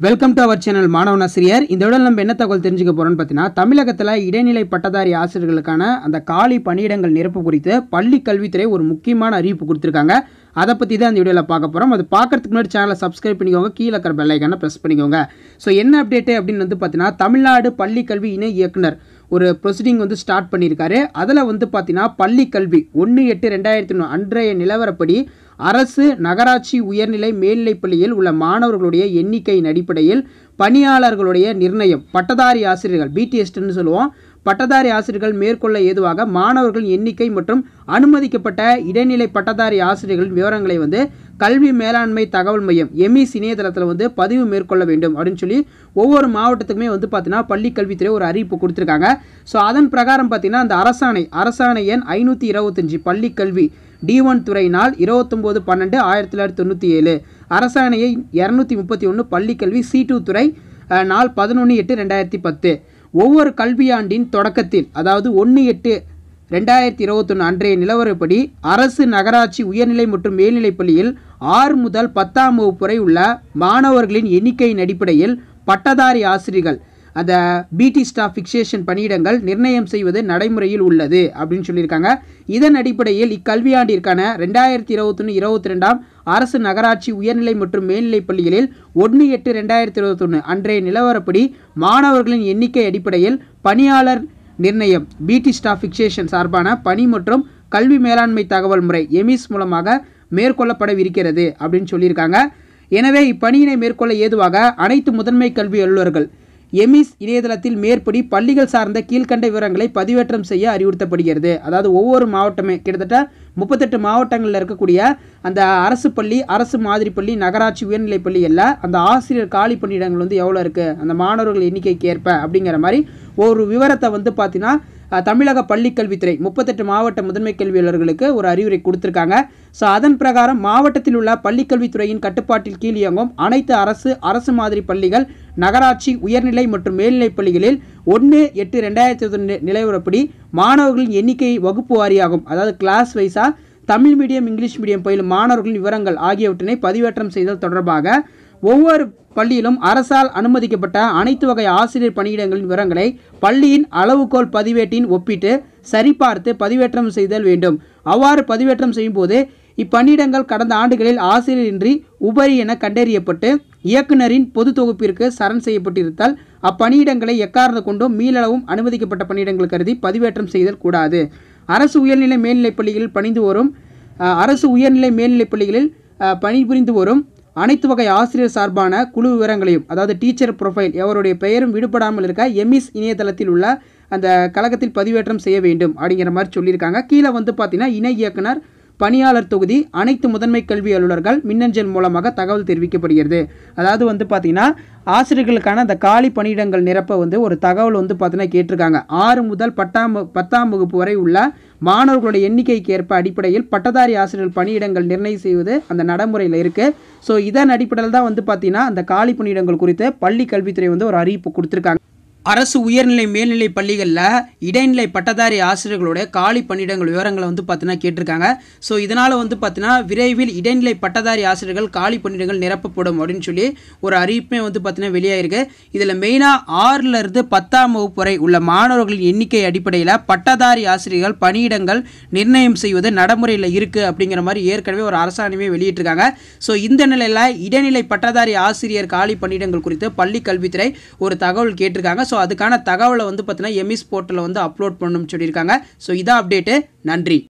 welcome to our channel மாணவன் ஆசிரியர் இந்த விட நம்ம என்ன தகவல் தெரிஞ்சுக்க போறோம்னு பார்த்தீங்கன்னா தமிழகத்தில் இடைநிலை பட்டதாரி ஆசிரியர்களுக்கான அந்த காலி பணியிடங்கள் நிரப்பு குறித்து பள்ளி கல்வித்துறை ஒரு முக்கியமான அறிவிப்பு கொடுத்துருக்காங்க அதை பற்றி தான் இந்த வீடியோவில் பார்க்க போகிறோம் அது பார்க்கறதுக்கு முன்னாடி சேனலை சப்ஸ்கிரைப் பண்ணிக்கோங்க கீழே இருக்கிற பெல்லைக்கான ப்ரெஸ் பண்ணிக்கோங்க ஸோ என்ன அப்டேட்டு அப்படின்னு வந்து பார்த்தீங்கன்னா தமிழ்நாடு பள்ளி கல்வி இணை இயக்குனர் ஒரு ப்ரொசீடிங் வந்து ஸ்டார்ட் பண்ணியிருக்காரு அதில் வந்து பார்த்தீங்கன்னா பள்ளி கல்வி ஒன்று எட்டு ரெண்டாயிரத்தி ஒன்று அன்றைய நிலவரப்படி அரசு நகராட்சி உயர்நிலை மேல்நிலைப் பள்ளியில் உள்ள மாணவர்களுடைய எண்ணிக்கையின் அடிப்படையில் பணியாளர்களுடைய நிர்ணயம் பட்டதாரி ஆசிரியர்கள் பிடிஎஸ்ட்னு சொல்லுவோம் பட்டதாரி ஆசிரியர்கள் மேற்கொள்ள ஏதுவாக மாணவர்களின் எண்ணிக்கை மற்றும் அனுமதிக்கப்பட்ட இடைநிலை பட்டதாரி ஆசிரியர்களின் விவரங்களை வந்து கல்வி மேலாண்மை தகவல் மையம் எமிஸ் இணையதளத்தில் வந்து பதிவு மேற்கொள்ள வேண்டும் அப்படின்னு சொல்லி ஒவ்வொரு மாவட்டத்துக்குமே வந்து பார்த்தீங்கன்னா பள்ளி கல்வித்துறை ஒரு அறிவிப்பு கொடுத்துருக்காங்க ஸோ அதன் பிரகாரம் பார்த்தீங்கன்னா அந்த அரசாணை அரசாணை எண் ஐநூற்றி இருபத்தஞ்சி பள்ளி கல்வி டி ஒன் துறையினால் இருபத்தொம்போது பன்னெண்டு ஆயிரத்தி தொள்ளாயிரத்தி தொண்ணூற்றி ஏழு அரசாணையை இரநூத்தி முப்பத்தி ஒன்று பள்ளிக்கல்வி சி டூ துறை அஹ், நாள் பதினொன்று எட்டு ரெண்டாயிரத்தி பத்து ஒவ்வொரு கல்வியாண்டின் தொடக்கத்தில் அதாவது ஒன்று எட்டு ரெண்டாயிரத்தி இருபத்தொன்று அன்றைய நிலவரப்படி அரசு நகராட்சி உயர்நிலை மற்றும் மேல்நிலைப் பள்ளியில் ஆறு முதல் பத்தாம் வகுப்பு வரை உள்ள மாணவர்களின் எண்ணிக்கையின் அடிப்படையில் பட்டதாரி ஆசிரியர்கள் அந்த பிடி ஸ்டாஃப் ஃபிக்சேஷன் பணியிடங்கள் நிர்ணயம் செய்வது நடைமுறையில் உள்ளது அப்படின்னு சொல்லியிருக்காங்க இதன் அடிப்படையில் இக்கல்வியாண்டிற்கான ரெண்டாயிரத்தி இருபத்தொன்று இருபத்தி ரெண்டாம் அரசு நகராட்சி உயர்நிலை மற்றும் மேல்நிலைப் பள்ளிகளில் ஒன்று எட்டு ரெண்டாயிரத்தி இருபத்தொன்று அன்றைய நிலவரப்படி மாணவர்களின் எண்ணிக்கை அடிப்படையில் பணியாளர் நிர்ணயம் பிடி ஸ்டாஃப் ஃபிக்சேஷன் சார்பான பணி மற்றும் கல்வி மேலாண்மை தகவல் முறை எமிஸ் மூலமாக மேற்கொள்ளப்படவிருக்கிறது அப்படின்னு சொல்லியிருக்காங்க எனவே இப்பணியினை மேற்கொள்ள ஏதுவாக அனைத்து முதன்மை கல்வி அலுவலர்கள் எமிஸ் இணையதளத்தில் மேற்படி பள்ளிகள் சார்ந்த கீழ்க்கண்ட விவரங்களை பதிவேற்றம் செய்ய அறிவுறுத்தப்படுகிறது அதாவது ஒவ்வொரு மாவட்டமே கிட்டத்தட்ட முப்பத்தெட்டு மாவட்டங்களில் இருக்கக்கூடிய அந்த அரசு பள்ளி அரசு மாதிரி பள்ளி நகராட்சி உயர்நிலைப் பள்ளி எல்லாம் அந்த ஆசிரியர் காலி பணியிடங்கள் வந்து எவ்வளோ இருக்குது அந்த மாணவர்கள் எண்ணிக்கைக்கு ஏற்ப அப்படிங்கிற மாதிரி ஒரு விவரத்தை வந்து பார்த்தீங்கன்னா அஹ், தமிழக பள்ளிக்கல்வித்துறை முப்பத்தெட்டு மாவட்ட முதன்மை கல்வியாளர்களுக்கு ஒரு அறிவுரை கொடுத்துருக்காங்க ஸோ அதன் பிரகாரம் மாவட்டத்தில் உள்ள பள்ளிக்கல்வித்துறையின் கட்டுப்பாட்டில் கீழ் இயங்கும் அனைத்து அரசு அரசு மாதிரி பள்ளிகள் நகராட்சி உயர்நிலை மற்றும் மேல்நிலைப் பள்ளிகளில் ஒன்று எட்டு ரெண்டாயிரத்தி இருபத்தி நிலவரப்படி மாணவர்களின் எண்ணிக்கை வகுப்பு வாரியாகும் அதாவது கிளாஸ் வைஸாக தமிழ் மீடியம் இங்கிலீஷ் மீடியம் பயிலும் மாணவர்களின் விவரங்கள் ஆகியவற்றினை பதிவேற்றம் செய்தல் தொடர்பாக ஒவ்வொரு பள்ளியிலும் அரசால் அனுமதிக்கப்பட்ட அனைத்து வகை ஆசிரியர் பணியிடங்களின் விவரங்களை பள்ளியின் அளவுகோல் பதிவேட்டின் ஒப்பிட்டு சரிபார்த்து பதிவேற்றம் செய்தல் வேண்டும் அவ்வாறு பதிவேற்றம் செய்யும்போது இப்பணியிடங்கள் கடந்த ஆண்டுகளில் ஆசிரியரின்றி உபரி என கண்டறியப்பட்டு இயக்குனரின் பொது தொகுப்பிற்கு சரண் செய்யப்பட்டிருந்தால் அப்பணியிடங்களை எக்காரணம் கொண்டும் மீளவும் அனுமதிக்கப்பட்ட பணியிடங்கள் கருதி பதிவேற்றம் செய்தல் கூடாது அரசு உயர்நிலை மேல்நிலைப் பள்ளிகளில் பணிந்து வரும் அஹ், அரசு உயர்நிலை மேல்நிலைப் பள்ளிகளில் அஹ், பணிபுரிந்து வரும் அனைத்து வகை ஆசிரியர் சார்பான குழு விவரங்களையும் அதாவது டீச்சர் ப்ரொஃபைல் எவருடைய பெயரும் விடுபடாமல் இருக்க எம்இஸ் இணையதளத்தில் உள்ள அந்த கழகத்தில் பதிவேற்றம் செய்ய வேண்டும் அப்படிங்கிற மாதிரி சொல்லியிருக்காங்க கீழே வந்து பார்த்தீங்கன்னா இணை இயக்குனர் பணியாளர் தொகுதி அனைத்து முதன்மை கல்வி அலுவலர்கள் மின்னஞ்சல் மூலமாக தகவல் தெரிவிக்கப்படுகிறது அதாவது வந்து பார்த்தீங்கன்னா ஆசிரியர்களுக்கான அந்த காலி பணியிடங்கள் நிரப்ப வந்து ஒரு தகவல் வந்து பார்த்தீங்கன்னா கேட்டிருக்காங்க ஆறு முதல் பத்தாம் வகு- பத்தாம் வகுப்பு வரை உள்ள மாணவர்களுடைய எண்ணிக்கைக்கு ஏற்ப அடிப்படையில் பட்டதாரி ஆசிரியர்கள் பணியிடங்கள் நிர்ணயம் செய்வது அந்த நடைமுறையில் இருக்குது ஸோ இதன் அடிப்படையில் தான் வந்து பார்த்தீங்கன்னா அந்த காலி பணியிடங்கள் குறித்து பள்ளி கல்வித்துறை வந்து ஒரு அறிவிப்பு கொடுத்துருக்காங்க அரசு உயர்நிலை மேல்நிலை பள்ளிகளில் இடைநிலை பட்டதாரி ஆசிரியர்களுடைய காலி பணியிடங்கள் விவரங்களை வந்து பார்த்தீங்கன்னா கேட்டிருக்காங்க ஸோ இதனால் வந்து பார்த்தீங்கன்னா விரைவில் இடைநிலை பட்டதாரி ஆசிரியர்கள் காலி பணியிடங்கள் நிரப்பப்படும் அப்படின்னு சொல்லி ஒரு அறிவிப்பே வந்து பார்த்தீங்கன்னா வெளியாயிருக்கு இதில் மெயினாக ஆறில் இருந்து பத்தாம் வகுப்பு வரை உள்ள மாணவர்களின் எண்ணிக்கை அடிப்படையில் பட்டதாரி ஆசிரியர்கள் பணியிடங்கள் நிர்ணயம் செய்வது நடைமுறையில் இருக்குது அப்படிங்கிற மாதிரி ஏற்கனவே ஒரு அரசாணையுமே வெளியிட்டிருக்காங்க ஸோ இந்த நிலையில் இடைநிலை பட்டதாரி ஆசிரியர் காலி பணியிடங்கள் குறித்து பள்ளி கல்வித்துறை ஒரு தகவல் கேட்டிருக்காங்க ஸோ அதுக்கான தகவலை வந்து பார்த்தீங்கன்னா எமிஸ் போர்ட்டலில் வந்து அப்லோட் பண்ணணும்னு சொல்லியிருக்காங்க ஸோ இதான் அப்டேட்டு நன்றி